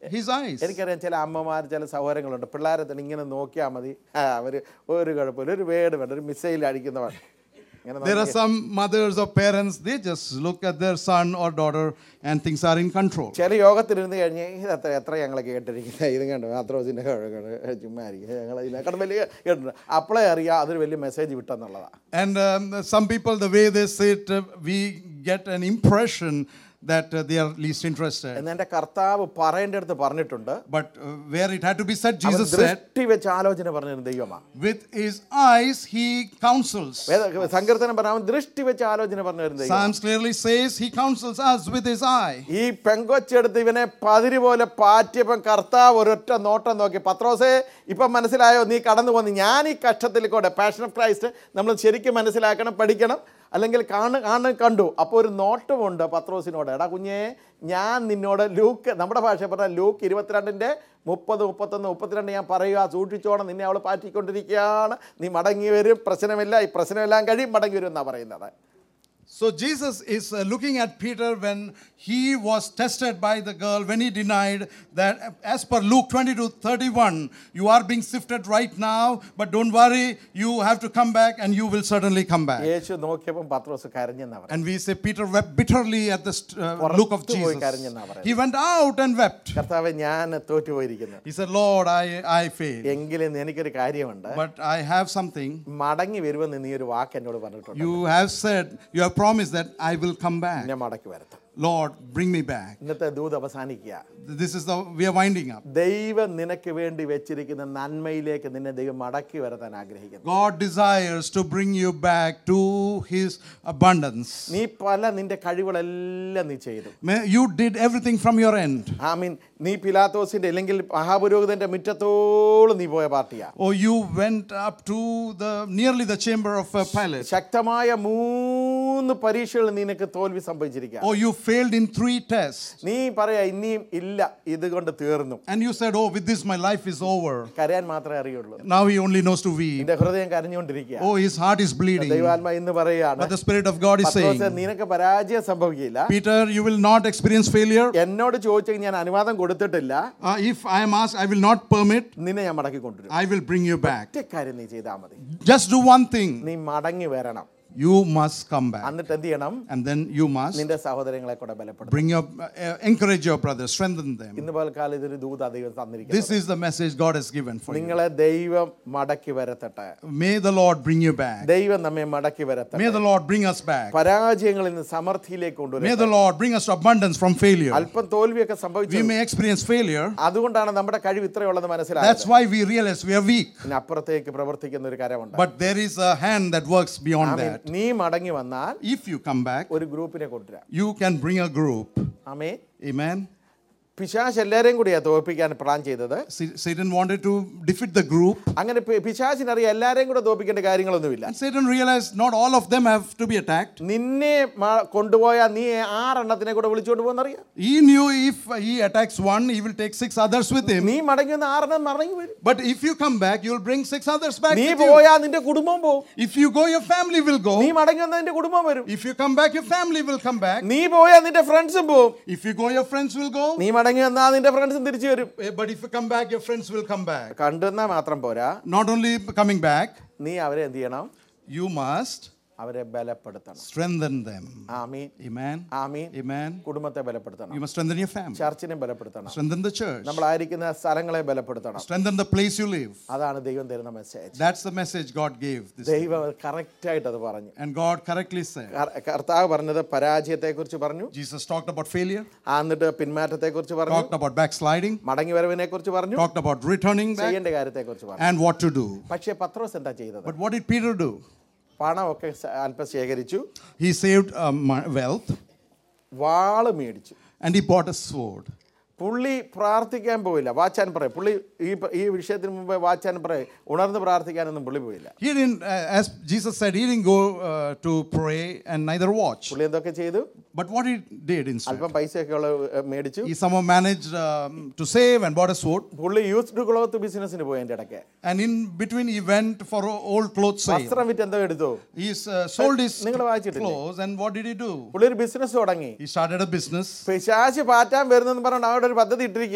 his eyes. എനിക്കറിയാം ചില അമ്മമാർ ചില സഹോദരങ്ങളുണ്ട് പിള്ളേരെ തന്നെ ഇങ്ങനെ നോക്കിയാൽ മതി അവർ ഒരു കുഴപ്പമില്ല ഒരു വേട് വേണ്ട ഒരു മിസൈൽ അടിക്കുന്നവൻ ഇങ്ങനെ There are നോക്കി- some mothers or parents, they just look at their son or daughter and things are in control. ചില യോഗത്തിലിരുന്ന് കഴിഞ്ഞ് ഇത് എത്ര എത്ര ഞങ്ങൾ കേട്ടിരിക്കുന്നത് ഇത് കണ്ടു മാത്രോസിൻ്റെ ചുമ്മാ ഇരിക്കുക ഞങ്ങൾ ഇതിനെക്കാളും വലിയ കേട്ടിട്ടുണ്ട് അപ്പോഴേ അറിയാം അതൊരു വലിയ മെസ്സേജ് വിട്ടെന്നുള്ളതാണ് And um, some people, the way they say it, uh, we get an impression that uh, they are least interested. എന്ന് എൻ്റെ കർത്താവ് പറയേണ്ട അടുത്ത് പറഞ്ഞിട്ടുണ്ട് But uh, where it had to be said, അവൻ Jesus said, ദൃഷ്ടി വെച്ച് ആലോചന പറഞ്ഞിരുന്ന ദൈവമാണ് with his eyes he counsels. വേദ സങ്കീർത്തനം പറഞ്ഞ അവൻ ദൃഷ്ടി വെച്ച് ആലോചന പറഞ്ഞു വരുന്ന ദൈവം Psalms clearly says he counsels us with his eye. ഈ പെങ്കൊച്ചെടുത്ത് ഇവനെ പതിര് പോലെ പാറ്റിയപ്പം കർത്താവ് ഒരൊറ്റ നോട്ടം നോക്കി പത്രോസേ ഇപ്പം മനസ്സിലായോ നീ കടന്നു പോന്ന് ഞാൻ ഈ കഷ്ടത്തിൽ കൂടെ പാഷൻ ഓഫ് ക്രൈസ്റ്റ് നമ്മൾ ശരിക്കും മനസ്സിലാക്കണം പഠിക്കണം അല്ലെങ്കിൽ കാണു കാണു കണ്ടു അപ്പോൾ ഒരു നോട്ടമുണ്ട് പത്രോസിനോട് എടാ കുഞ്ഞേ ഞാൻ നിന്നോട് ലൂക്ക് നമ്മുടെ ഭാഷ പറഞ്ഞാൽ ലൂക്ക് ഇരുപത്തിരണ്ടിൻ്റെ മുപ്പത് മുപ്പത്തൊന്ന് മുപ്പത്തിരണ്ട് ഞാൻ പറയുക സൂക്ഷിച്ചോണം നിന്നെ അവൾ പാറ്റിക്കൊണ്ടിരിക്കുകയാണ് നീ മടങ്ങി വരും പ്രശ്നമില്ല ഈ പ്രശ്നമെല്ലാം കഴിയും മടങ്ങി വരും എന്നാണ് പറയുന്നത് So Jesus is uh, looking at Peter when he was tested by the girl, when he denied that, uh, as per Luke 22 31, you are being sifted right now, but don't worry, you have to come back and you will certainly come back. യേശു നോക്കിയപ്പം പത്രോസ് കരഞ്ഞെന്നാണ് പറയുന്നത് And we say Peter wept bitterly at the st- uh, look of പുറത്തുപോയി Jesus. കരഞ്ഞെന്നാ പറയുന്നത്. He went out and wept. കർത്താവ് ഞാൻ തോറ്റുപോയിരിക്കുന്നു He said, Lord, I, I failed. എങ്കിലും എനിക്കൊരു കാര്യമുണ്ട് But I have something. മടങ്ങി വരുമെന്ന് നീ ഒരു വാക്ക് എന്നോട് പറഞ്ഞിട്ടുണ്ട് You have said, you have promised that I will come back. ഞാൻ മടക്കി വരത്തും Lord, bring me back. ഇന്നത്തെ ദൂത് അവസാനിക്കുക This is the, we are winding up. ദൈവം നിനക്ക് വേണ്ടി വെച്ചിരിക്കുന്ന നന്മയിലേക്ക് നിന്നെ ദൈവം മടക്കി വരത്താൻ ആഗ്രഹിക്കുന്നു God desires to bring you back to His abundance. നീ പല നിന്റെ കഴിവുകളെല്ലാം നീ ചെയ്തു May- You did everything from your end. I mean നീ പിലാത്തോസിന്റെ അല്ലെങ്കിൽ മഹാപുരോഹിതന്റെ മുറ്റത്തോളം നീ പോയ പാർട്ടിയാ Or you went up to the nearly the chamber of a palace. ശക്തമായ മൂന്ന് പരീക്ഷകൾ നിനക്ക് തോൽവി സംഭവിച്ചിരിക്കുക Or you failed in three tests. നീ പറയാ ഇനിയും ഇല്ല ഇതുകൊണ്ട് തീർന്നു And you said, Oh, with this my life is over. കരയാൻ മാത്രമേ അറിയുള്ളൂ Now he only knows to weep. നിന്റെ ഹൃദയം കരഞ്ഞുകൊണ്ടിരിക്കുക Oh, his heart is bleeding. ദൈവാത്മ ഇന്ന് പറയുകയാണ് But the Spirit of God is പത്രോസേ, saying, നിനക്ക് പരാജയം സംഭവിക്കില്ല Peter, you will not experience failure. എന്നോട് ചോദിച്ചെങ്കിൽ ഞാൻ അനുവാദം കൊടുത്തിട്ടില്ല Uh, if I am asked, I will not permit, നിന്നെ ഞാൻ മടക്കി കൊണ്ടുവരും I will bring you back. ഒറ്റ കാര്യം നീ ചെയ്താൽ മതി Just do one thing. നീ മടങ്ങി വരണം You must come back. എന്നിട്ട് എന്ത് ചെയ്യണം And then you must നിന്റെ സഹോദരങ്ങളെ കൂടെ ബലപ്പെടും bring your, uh, encourage your brothers, strengthen them. ഇന്ന് പോൽക്കാലം ഇതൊരു ദൂത ദൈവം തന്നിരിക്കുന്നു This is the message God has given for you. നിങ്ങളെ ദൈവം മടക്കി വരത്തട്ടെ May the Lord bring you back. ദൈവം നമ്മെ മടക്കി വരട്ടെ May the Lord bring us back. പരാജയങ്ങളിൽ നിന്ന് സമൃദ്ധിയിലേക്ക് May കൊണ്ടുവരും the Lord bring us to abundance from failure. അല്പം തോൽവിയൊക്കെ We സംഭവിച്ചു may experience failure. അതുകൊണ്ടാണ് നമ്മുടെ കഴിവ് ഇത്രയുള്ളത് That's മനസ്സിലായത് why we realize we are weak. പിന്നെ അപ്പുറത്തേക്ക് പ്രവർത്തിക്കുന്ന ഒരു കരമുണ്ട് But there is a hand that works beyond amen. that. നീ മടങ്ങി വന്നാൽ If you come back, ഒരു ഗ്രൂപ്പിനെ കൊണ്ടുവരാം you can bring a group. ആമേ Amen. പിശാശ് എല്ലാവരെയും കൂടിയാ തോൽപ്പിക്കാൻ പ്ലാൻ ചെയ്തത് Sa- Satan wanted to defeat the group. അങ്ങനെ പി- പിശാചിനറിയാം എല്ലാവരെയും കൂടെ തോൽപ്പിക്കേണ്ട കാര്യങ്ങളൊന്നുമില്ല And Satan realized not all of them have to be attacked. നിന്നെ മ- കൊണ്ടുപോയാൽ നീ ആറെണ്ണത്തിനെ കൂടെ വിളിച്ചുകൊണ്ട് പോകുന്നറിയാം He knew if he attacks one, he will take six others with him. നീ മടങ്ങി വന്ന് ആറെണ്ണം മടങ്ങി വരും But if you come back, you'll bring six others back നീ with you. പോയാൽ നിന്റെ കുടുംബം പോകും If you go, your family will നീ go. മടങ്ങി വന്നാൽ നിന്റെ കുടുംബം വരും If you come back, your family will come back. നീ പോയാൽ നിന്റെ ഫ്രണ്ട്സും പോകും If you go, your friends will go. നീ മടങ്ങി വന്നാൽ നിന്റെ ഫ്രണ്ട്സും തിരിച്ചു വരും Eh, But if you come back, your friends will come back. കണ്ടുവന്നാൽ മാത്രം പോരാ Not only coming back, നീ അവരെ എന്ത് ചെയ്യണം you must അവരെ ബലപ്പെടുത്തണം strengthen them. ആമീൻ Amen. ആമീൻ Amen. കുടുംബത്തെ ബലപ്പെടുത്തണം You must strengthen your family, ചർച്ചിനെ ബലപ്പെടുത്തണം strengthen the church, നമ്മളായിരിക്കുന്ന സ്ഥലങ്ങളെ ബലപ്പെടുത്തണം strengthen the place you live. അതാണ് ദൈവം തരുന്ന message That's the message God gave. This ദൈവം കറക്റ്റായിട്ട് അത് പറഞ്ഞു And God correctly said. കർ- കർത്താവ് പറഞ്ഞത് പരാജയത്തെക്കുറിച്ച് പറഞ്ഞു Jesus talked about failure, ആ എന്നിട്ട് പിന്മാറ്റത്തെക്കുറിച്ച് പറഞ്ഞു talked about backsliding, മടങ്ങി വരവിനെ കുറിച്ച് പറഞ്ഞു talked about returning back, ചെയ്യേണ്ട കാര്യത്തെക്കുറിച്ച് പറഞ്ഞു and what to do. പക്ഷേ പത്രോസ് എന്താ ചെയ്തത് But what did Peter do? പണമൊക്കെ സ- അല്പം ശേഖരിച്ചു He saved um, mo- wealth വാള് മേടിച്ചു and he bought a sword. പുള്ളി പ്രാർത്ഥിക്കാൻ പോയില്ല വാച്ചാൻ പറയും പുള്ളി ഈ പ- ഈ വിഷയത്തിന് മുമ്പ് വാച്ചാൻ പറയും ഉണർന്ന് പ്രാർത്ഥിക്കാനൊന്നും പുള്ളി പോയില്ല He didn't, uh, as Jesus said, he didn't go uh, to pray and neither watch. പുള്ളി എന്തൊക്കെ ചെയ്തു But what he did instead, അല്പം പൈസയൊക്കെ ഉള്ള ഏഹ്, മേടിച്ചു he somehow managed um, to save and bought a sword. പുള്ളി യൂസ്ഡ് ക്ലോത്ത് ബിസിനസ്സിന് പോയി എൻ്റെ ഇടയ്ക്ക് And in between, he went for a old clothes sale. വസ്ത്രം വിറ്റ് എന്തോ എടുത്തു He uh, sold his നിങ്ങൾ വായിച്ചിട്ടില്ലേ? clothes, and what did he do? പുള്ളി ഒരു ബിസിനസ് തുടങ്ങി He started a business. പിശാശ് പാറ്റാൻ വരുന്നെന്ന് പറഞ്ഞുകൊണ്ട് അവിടെ ഒരു പദ്ധതി ഇട്ടിരിക്കുക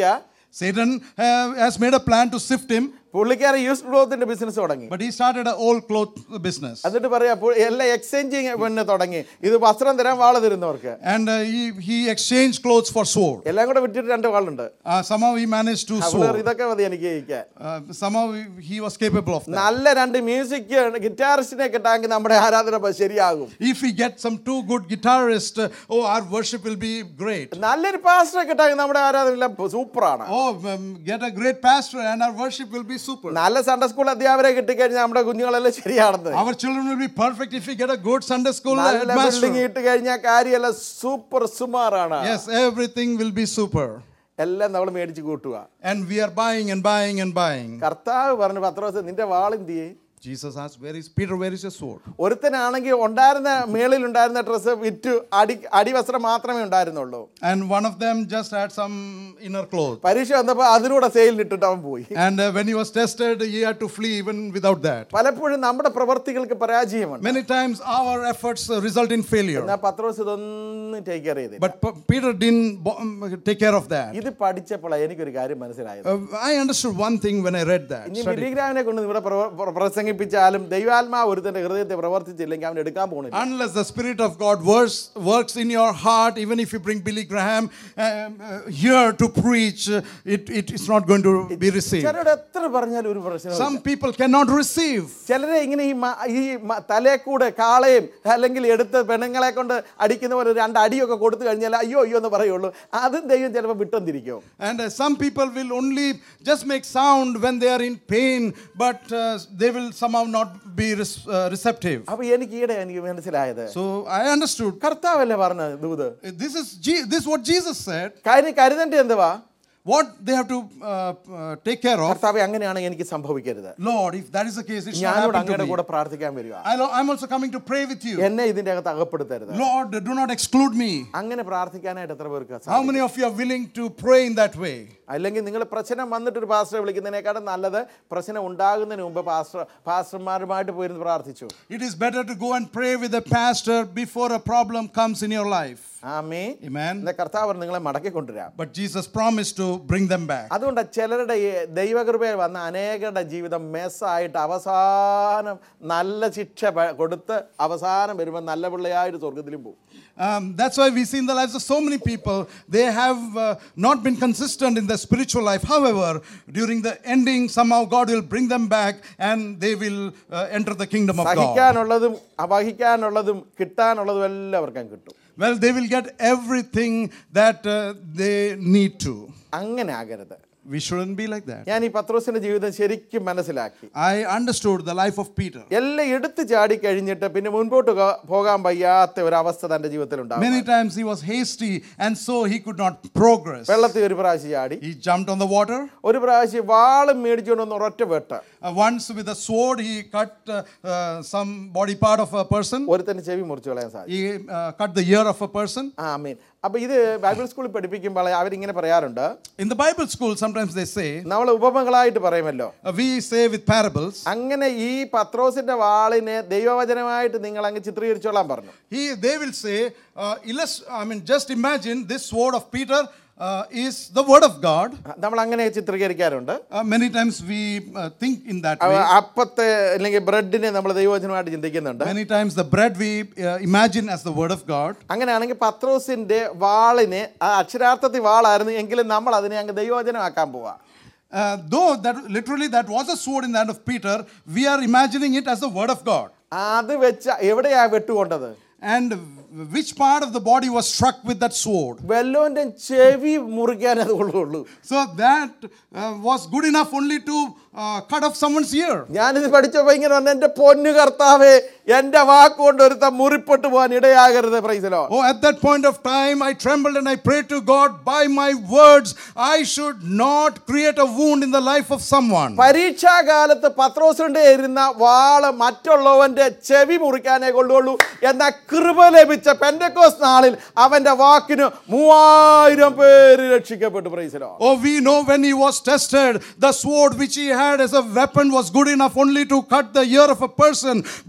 Satan uh, has made a plan to sift him, പുള്ളിക്കാരൻ യൂസ് ക്ലോത്തിന്റെ ബിസിനസ് തുടങ്ങി but he started an old cloth business. എന്നിട്ട് പറയാ "പു- എല്ലാം എക്സ്ചേഞ്ചിങ് പിന്നെ തുടങ്ങി ഇത് വസ്ത്രം തരാൻ വാള തരുന്നവർക്ക് And uh, he, he exchanged clothes for sword. എല്ലാം കൂടെ വിറ്റിട്ട് രണ്ട് വാളുണ്ട് Uh, somehow he managed to അവിടെ sword. ഇതൊക്കെ മതി എനിക്ക് ജയിക്കാൻ Uh, somehow he- he was capable of that. നല്ല രണ്ട് മ്യൂസിക് ഗിറ്റാറിസ്റ്റിനെ കിട്ടാമെങ്കിൽ നമ്മുടെ ആരാധന പ- ശരിയാകും If we get some two good guitarists, uh, oh, our worship will be great. നല്ലൊരു പാസ്റ്ററെ കിട്ടാമെങ്കിൽ നമ്മുടെ ആരാധന എല്ലാം സൂപ്പറാണ് Oh, um, get a great pastor and our worship will be super. നല്ല സൺഡേ സ്കൂൾ അധ്യാപകരെ കിട്ടിക്കഴിഞ്ഞാൽ നമ്മുടെ കുഞ്ഞുങ്ങളെല്ലാം ശരിയാണെന്ന് Our children will be perfect if we get a good Sunday school നല്ല headmaster. ബിൽഡിംഗ് ഇട്ട് കഴിഞ്ഞാൽ കാര്യമെല്ലാം സൂപ്പർ സുമാറാണ് Yes, everything will be super. എല്ലാം നമ്മൾ മേടിച്ച് കൂട്ടുക And we are buying and buying and buying. കർത്താവ് പറഞ്ഞു പത്ര ദിവസം നിന്റെ വാളെന്തിയേ Jesus asked, Where is Peter? Where is your sword? ഒരുത്തനാണെങ്കിൽ ഉണ്ടായിരുന്ന മേളിൽ ഉണ്ടായിരുന്ന ഡ്രസ്സ് വിറ്റ് അടി അടിവസ്ത്രം മാത്രമേ ഉണ്ടായിരുന്നുള്ളൂ And one of them just had some inner clothes. പരീക്ഷ വന്നപ്പോൾ അതിലൂടെ സെയിലിൽ ഇട്ടിട്ട് അവൻ പോയി And uh, when he was tested, he had to flee even without that. പലപ്പോഴും നമ്മുടെ പ്രവർത്തികൾക്ക് പരാജയമുണ്ട് Many times our efforts uh, result in failure. എന്നാൽ പത്രോസ് ഇതൊന്നും ടേക്ക് കെയർ ചെയ്തില്ല But P- Peter didn't bo- um, take care of that. ഇത് പഠിച്ചപ്പോൾ എനിക്കൊരു കാര്യം മനസ്സിലായത് Uh, I understood one thing when I read that. ഇനി study. മിലിഗ്രാമിനെ കൊണ്ട് ഇവിടെ പ്രവ- പ്ര- പ്രസംഗിപ്പിച്ചാലും ദൈവാത്മാവ് ഒരുത്തന്റെ ഹൃദയത്തെ പ്രവർത്തിച്ചില്ലെങ്കിൽ അവൻ എടുക്കാൻ പോകണില്ല Unless the Spirit of God works, works in your heart, even if you bring Billy Graham um, uh, here to preach, uh, it, it is not going to be received. ചിലരോട് എത്ര പറഞ്ഞാലും ഒരു പ്രശ്നം Some people cannot receive. ചിലരെ ഇങ്ങനെ ഈ മ- ഈ മ- തലേ കൂടെ കാളയും അല്ലെങ്കിൽ എടുത്ത് പെണ്ണുങ്ങളെ കൊണ്ട് അടിക്കുന്ന പോലെ രണ്ട് അടിയൊക്കെ കൊടുത്തു കഴിഞ്ഞാൽ അയ്യോ അയ്യോ എന്ന് പറയുള്ളൂ അതും ദൈവം ചിലപ്പോൾ വിട്ടെന്നിരിക്കും And uh, some people will only just make sound when they are in pain, but uh, they will somehow not be res- uh, receptive. അപ്പൊ എനിക്ക് ഈടെ എനിക്ക് മനസ്സിലായത് So I understood. കർത്താവല്ലേ പറഞ്ഞത് ദൂത് This is Je- this is what Jesus said. കാര്യം കരുതേണ്ട എന്തുവാ What they have to uh, uh, take care of. കർത്താവ് അങ്ങനെയാണെങ്കിൽ എനിക്ക് സംഭവിക്കരുത് Lord, if that is the case, it should ഞാനോട് happen അങ്ങയുടെ to me. കൂടെ പ്രാർത്ഥിക്കാൻ വരിക I- I'm also coming to pray with you. എന്നെ ഇതിന്റെ അകത്ത് അകപ്പെടുത്തരുത് Lord, do not exclude me. അങ്ങനെ പ്രാർത്ഥിക്കാനായിട്ട് എത്ര പേർക്ക് How സാധിക്കും? many of you are willing to pray in that way? അല്ലെങ്കിൽ നിങ്ങൾ പ്രശ്നം വന്നിട്ട് ഒരു പാസ്റ്ററെ വിളിക്കുന്നതിനേക്കാളും നല്ലത് പ്രശ്നം ഉണ്ടാകുന്നതിന് മുമ്പ് പാസ്റ്റർ പാസ്റ്റർമാരുമായിട്ട് പോയിരുന്ന് പ്രാർത്ഥിച്ചു It is better to go and pray with a pastor before a problem comes in your life. ആമേ Amen. എന്നാ കർത്താവ് നിങ്ങളെ മടക്കി കൊണ്ടുവരാം But Jesus promised to bring them back. അതുകൊണ്ട് ചിലരുടെ ഈ ദൈവകൃപയിൽ വന്ന അനേകരുടെ ജീവിതം മെസ്സായിട്ട് അവസാനം നല്ല ശിക്ഷ പ- കൊടുത്ത് അവസാനം വരുമ്പോൾ നല്ല പിള്ളയായിട്ട് സ്വർഗത്തിലും പോകും Um, that's why we see in the lives of so many people, they have uh, not been consistent in their spiritual life. However, during the ending, somehow God will bring them back and they will uh, enter the kingdom of God. സഹിക്കാനുള്ളതും അപഹിക്കാനുള്ളതും കിട്ടാനുള്ളതും എല്ലാവർക്കും കിട്ടും Well, they will get everything that uh, they need to. അങ്ങനെ ആകരുത് We shouldn't be like that. ഞാൻ ഈ പത്രോസിന്റെ ജീവിതം ശരിക്കും മനസ്സിലാക്കി I understood the life of Peter. എല്ലാം എടുത്തു ചാടി കഴിഞ്ഞിട്ട് പിന്നെ മുൻപോട്ട് ഗ- പോകാൻ വയ്യാത്ത ഒരു അവസ്ഥ തന്റെ ജീവിതത്തിൽ ഉണ്ടാവും Many times he was hasty and so he could not progress. വെള്ളത്തിൽ ഒരു പ്രാവശ്യം ചാടി He jumped on the water. ഒരു പ്രാവശ്യം വാളും മേടിച്ചുകൊണ്ട് വന്ന് ഒരൊറ്റ വെട്ട് Uh, once with a sword, he cut uh, uh, some body part of a person. ഒരുത്തന്റെ ചെവി മുറിച്ചു കളയാൻ സാധിക്കും He uh, cut the ear of a person. ആ മീൻ അപ്പൊ ഇത് ബൈബിൾ സ്കൂളിൽ പഠിപ്പിക്കുമ്പോൾ അവരിങ്ങനെ പറയാറുണ്ട് In the Bible school, sometimes they say, നമ്മൾ ഉപമകളായിട്ട് പറയുമല്ലോ uh, we say with parables, അങ്ങനെ ഈ പത്രോസിന്റെ വാളിനെ ദൈവവചനമായിട്ട് നിങ്ങൾ അങ്ങ് ചിത്രീകരിച്ചോളാൻ പറഞ്ഞു he, they will say, uh, illust- I mean, just imagine this sword of Peter uh, is the word of God. നമ്മൾ അങ്ങനെ ചിത്രീകരിക്കാറുണ്ട് Uh, many times we uh, think in that അവ way. അപ്പത്തെ അല്ലെങ്കിൽ ബ്രെഡിനെ നമ്മൾ ദൈവവചനമായിട്ട് ചിന്തിക്കുന്നുണ്ട് Many times the bread we uh, imagine as the word of God. അങ്ങനെയാണെങ്കിൽ പത്രോസിന്റെ വാളിനെ ആ അക്ഷരാർത്ഥത്തിൽ വാളായിരുന്നു എങ്കിലും നമ്മൾ അതിനെ അങ്ങ് ദൈവവചനമാക്കാൻ പോവാ Uh, though that literally that was a sword in the hand of Peter, we are imagining it as the word of God. അത് വെച്ച് എവിടെയാ വെട്ടുകൊണ്ടത് And which part of the body was struck with that sword? വെല്ലോന്റെ ചെവി മുറിക്കാൻ അത് കൊള്ളുള്ളൂ So that uh, was good enough only to uh, cut off someone's ear. ഞാനിത് പഠിച്ചപ്പോ ഇങ്ങനെ പറഞ്ഞു എന്റെ പൊന്നു കർത്താവേ എന്റെ വാക്കുകൊണ്ട് ഒരുത്ത മുറിപ്പെട്ട് പോകാൻ ഇടയാകരുത് പ്രൈസലോ Oh, at that point of time, I trembled and I prayed to God, by my words, I should not create a wound in the life of someone. പരീക്ഷാകാലത്ത് പത്രോസിന്റെ ഇരുന്ന വാള് മറ്റുള്ളവന്റെ ചെവി മുറിക്കാനേ കൊള്ളുള്ളൂ എന്ന കൃപ ലഭിച്ച പെൻഡക്കോസ് നാളിൽ അവന്റെ വാക്കിന് മൂവായിരം പേര് രക്ഷിക്കപ്പെട്ടു പ്രൈസലോ Oh, we know when he was tested, the sword which he had as a weapon was good enough only to cut the ear of a person. But on the day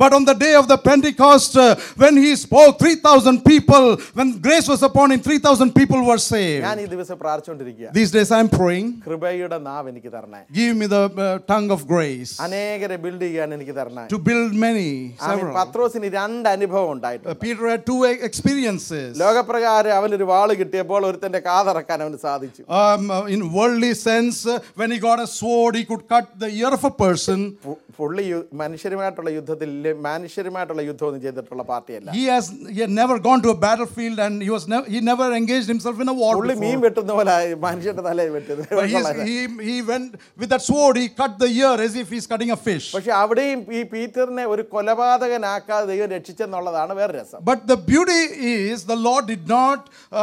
day of the Pentecost, uh, when he spoke, 3,000 people, when grace was upon him, 3,000 people were saved. ഞാൻ ഈ ദിവസം പ്രാർത്ഥിച്ചുകൊണ്ടിരിക്കുക These days I'm praying, കൃപയുടെ നാവ് എനിക്ക് തരണേ give me the uh, tongue of grace അനേകരെ build ചെയ്യാൻ എനിക്ക് തരണേ to build many, Amin. several. പത്രോസിന് രണ്ട് അനുഭവം Uh, ഉണ്ടായിട്ടുണ്ട് Peter had two e- experiences. ലോകപ്രകാരം അവനൊരു വാള് കിട്ടിയപ്പോൾ ഒരുത്തന്റെ കാതറക്കാൻ അവന് സാധിച്ചു Um, uh, in worldly sense, uh, when he got a sword, he could cut the ear of a person. പു- പുള്ളി യു- മനുഷ്യരുമായിട്ടുള്ള യുദ്ധത്തിൽ ഇല്ല- മനുഷ്യരുമായിട്ടുള്ള യുദ്ധമൊന്നും ചെയ്തിട്ടുള്ള പാർട്ടിയല്ല He has he had never gone to a battlefield and he was never he never engaged himself in a war. പുള്ളി മീൻ Before. വെട്ടുന്ന പോലെ മനുഷ്യന്റെ തലയിൽ വെട്ടത് But he's, he, he went with that sword, he cut the ear as if he's cutting a fish. പക്ഷെ അവിടെയും ഈ പീറ്ററിനെ ഒരു കൊലപാതകനാക്കാതെ ദൈവം രക്ഷിച്ചെന്നുള്ളതാണ് വേറെ രസം But the beauty is the Lord did not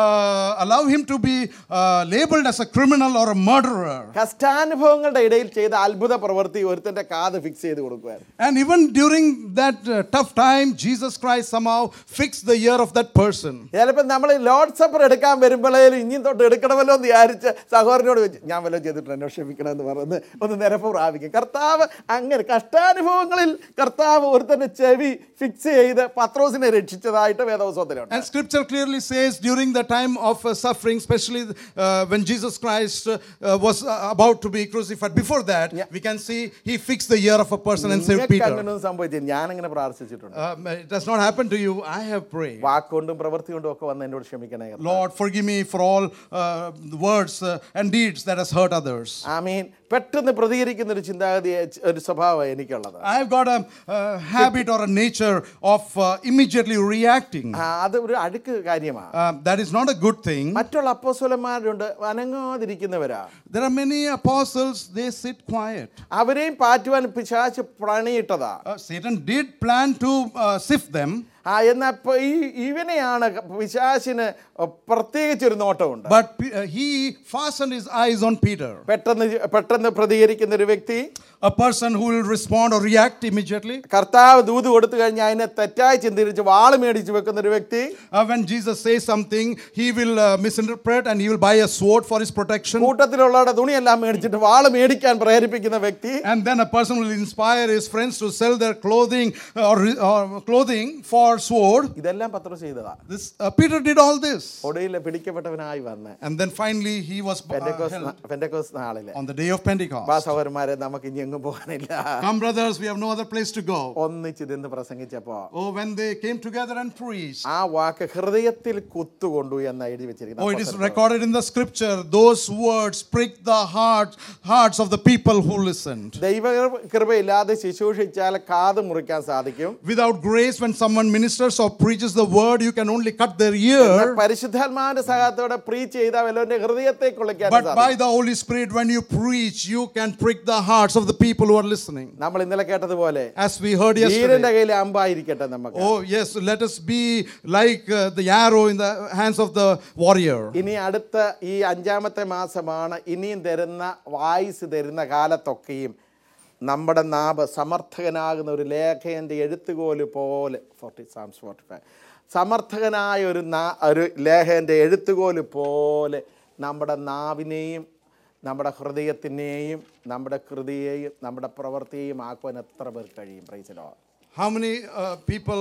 uh, allow him to be uh, labeled as a criminal or a murderer. കഷ്ടാനുഭവങ്ങളുടെ ഇടയിൽ ചെയ്ത അത്ഭുത പ്രവൃത്തി ഒരുത്തന്റെ കാത് ഫിക്സ് ചെയ്ത് കൊടുക്കുവായിരുന്നു And even during that uh, tough time, Jesus Christ somehow fixed the ear of that person. ചിലപ്പോൾ നമ്മൾ load supper എടുക്കാൻ വരുമ്പോഴേലും ഇനിയും തൊട്ട് എടുക്കണമല്ലോ എന്ന് വിചാരിച്ച് സഹോദരനോട് വെച്ച് ഞാൻ വല്ലതും ചെയ്തിട്ടുണ്ട് എന്നോട് ക്ഷമിക്കണമെന്ന് പറഞ്ഞ് ഒന്ന് നിരപ്പ് പ്രാപിക്കും കർത്താവ് അങ്ങനെ കഷ്ടാനുഭവങ്ങളിൽ കർത്താവ് ഒരുത്തന്റെ ചെവി ഫിക്സ് ചെയ്ത് പത്രോസിനെ രക്ഷിച്ചതായിട്ട് വേദവസത്തിലുണ്ട് And scripture clearly says during the time of uh, suffering, especially uh, when Jesus Christ uh, uh, was uh, about to be crucified, before that, Yeah. we can see he fixed the ear of a person and saved നിങ്ങൾക്ക് Peter. അങ്ങനെയൊന്നും സംഭവിച്ചില്ല ഞാനങ്ങനെ പ്രാർത്ഥിച്ചിട്ടുണ്ട് Um, it does not happen to you. I have prayed. വാക്കുകൊണ്ടും പ്രവൃത്തി കൊണ്ടും ഒക്കെ വന്ന് എന്നോട് ക്ഷമിക്കണേ കർത്താവേ. Lord, forgive me for all uh, the words uh, and deeds that has hurt others. ആമീൻ പെട്ടെന്ന് പ്രതികരിക്കുന്ന ഒരു ചിന്താഗതി ഒരു സ്വഭാവം എനിക്കുള്ളത് I've got a, uh habit or a nature of uh, immediately reacting. ആ, അത് ഒരു അഴുക്ക് കാര്യമാണ് Um, that is not a good thing. മറ്റുള്ള അപ്പോസ്വലന്മാരുണ്ട് അനങ്ങാതിരിക്കുന്നവരാ There are many apostles, they sit quiet. അവരെയും പാറ്റുവാൻ പിശാച്ച് പണിയിട്ടതാ Uh, Satan did plan to uh, sift them. ആ എന്നാ ഇപ്പൊ ഈ ഇവനെയാണ് പിശാശിന് പ്രത്യേകിച്ചൊരു നോട്ടമുണ്ട് But Pe- uh, he fastened his eyes on Peter, പെട്ടെന്ന് പെട്ടെന്ന് പ്രതികരിക്കുന്ന ഒരു വ്യക്തി a person who will respond or react immediately. കർത്താവ് ദൂത് കൊടുത്തു കഴിഞ്ഞാൽ അതിനെ തെറ്റായി ചിന്തിച്ച് വാള് മേടിച്ച് വെക്കുന്ന ഒരു വ്യക്തി Uh, when Jesus says something, he will uh, misinterpret and he will buy a sword for his protection. കൂട്ടത്തിലുള്ളവരുടെ തുണിയെല്ലാം മേടിച്ചിട്ട് വാള് മേടിക്കാൻ പ്രേരിപ്പിക്കുന്ന വ്യക്തി And then a person will inspire his friends to sell their clothing uh, or, or clothing for sword. ഇതെല്ലാം പത്രം ചെയ്തതാ This uh, Peter did all this, ഒടുവിൽ പിടിക്കപ്പെട്ടവനായി വന്ന് and then finally he was uh, Pentecost held നാ- Pentecost നാളില് on the day of Pentecost. വാ സഹോദരന്മാരെ നമുക്ക് ഇനി എങ്ങും പോകാനില്ല Come, brothers, we have no other place to go. ഒന്നിച്ച് നിന്ന് പ്രസംഗിച്ചപ്പോ Oh, when they came together and preached. ആ വാക്ക് ഹൃദയത്തിൽ കുത്തുകൊണ്ടു എന്ന് എഴുതി Oh, it വെച്ചിരിക്കുന്നു is recorded in the scripture. Those words pricked the heart, hearts of the people who listened. ദൈവ കൃപയില്ലാതെ ശുശ്രൂഷിച്ചാൽ കാത് മുറിക്കാൻ സാധിക്കും Without grace, when someone ministers or preaches the word, you can only cut their ear. പരിശുദ്ധാത്മാവിന്റെ സഹായത്തോടെ preach ചെയ്താൽ വല്ലവന്റെ ഹൃദയത്തെ കൊള്ളിക്കാൻ But by സാധിക്കും the Holy Spirit, when you preach, you can prick the hearts of the people who are listening. നമ്മൾ ഇന്നലെ കേട്ടതുപോലെ As we heard വീരന്റെ yesterday. കയ്യിൽ അമ്പായിരിക്കട്ടെ നമുക്ക് Oh, yes, let us be like uh, the arrow in the hands of the warrior. ഇനി അടുത്ത ഈ അഞ്ചാമത്തെ മാസമാണ് ഇനിയും തരുന്ന വായിസ് തരുന്ന കാലത്തൊക്കെയും നമ്മുടെ നാവ് സമർത്ഥകനാകുന്ന ഒരു ലേഖയൻ്റെ എഴുത്തുകോല് പോലെ ഫോർട്ടി സാംസ് ഫോർട്ടി ഫൈവ് സമർത്ഥകനായ ഒരു നാ ഒരു ലേഖയൻ്റെ എഴുത്തുകോല് പോലെ നമ്മുടെ നാവിനെയും നമ്മുടെ ഹൃദയത്തിനെയും നമ്മുടെ കൃതിയെയും നമ്മുടെ പ്രവൃത്തിയെയും ആക്കുവാൻ എത്ര പേർ കഴിയും പ്രൈസിലോ How many uh, people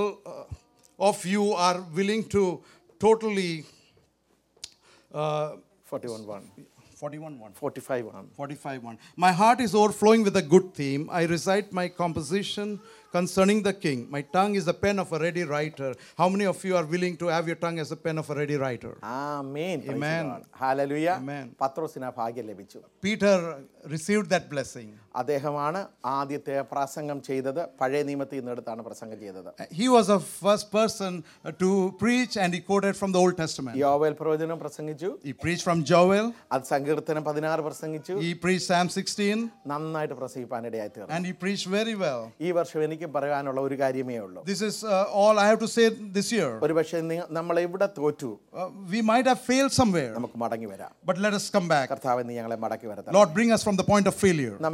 uh, of you are willing to totally uh, forty one one 41 1. Forty five ആണ് 45 1. My heart is overflowing with a good theme. I recite my composition concerning the king. My tongue is the pen of a ready writer. How many of you are willing to have your tongue as a pen of a ready writer? Amen Amen. Hallelujah Amen. പത്രോസിന് ആ ഭാഗ്യം ലഭിച്ചു Peter received that blessing. അദ്ദേഹമാണ് ആദ്യത്തെ പ്രസംഗം ചെയ്തത് പഴയ നിയമത്തിൽ നിന്നെടുത്താണ് പ്രസംഗം ചെയ്തത് He was the first person uh, to preach and he quoted from the Old Testament. യോവേൽ പ്രവചനം പ്രസംഗിച്ചു He preached from Joel, അത് സങ്കീർത്തനം പതിനാറ് പ്രസംഗിച്ചു he preached Psalm 16, നന്നായിട്ട് പ്രസംഗിപ്പാനിടയായി തീർന്നു and he preached very well. ഈ വർഷം എനിക്ക് പറയാനുള്ള ഒരു കാര്യമേ ഉള്ളൂ This is uh, all I have to say this year. ഒരു പക്ഷേ നമ്മൾ എവിടെ തോറ്റു Uh, we might have failed somewhere, നമുക്ക് മടങ്ങി വരാം but let us come back. കർത്താവ് നീ ഞങ്ങളെ മടക്കി വരത്താം Lord, bring us from the point of failure.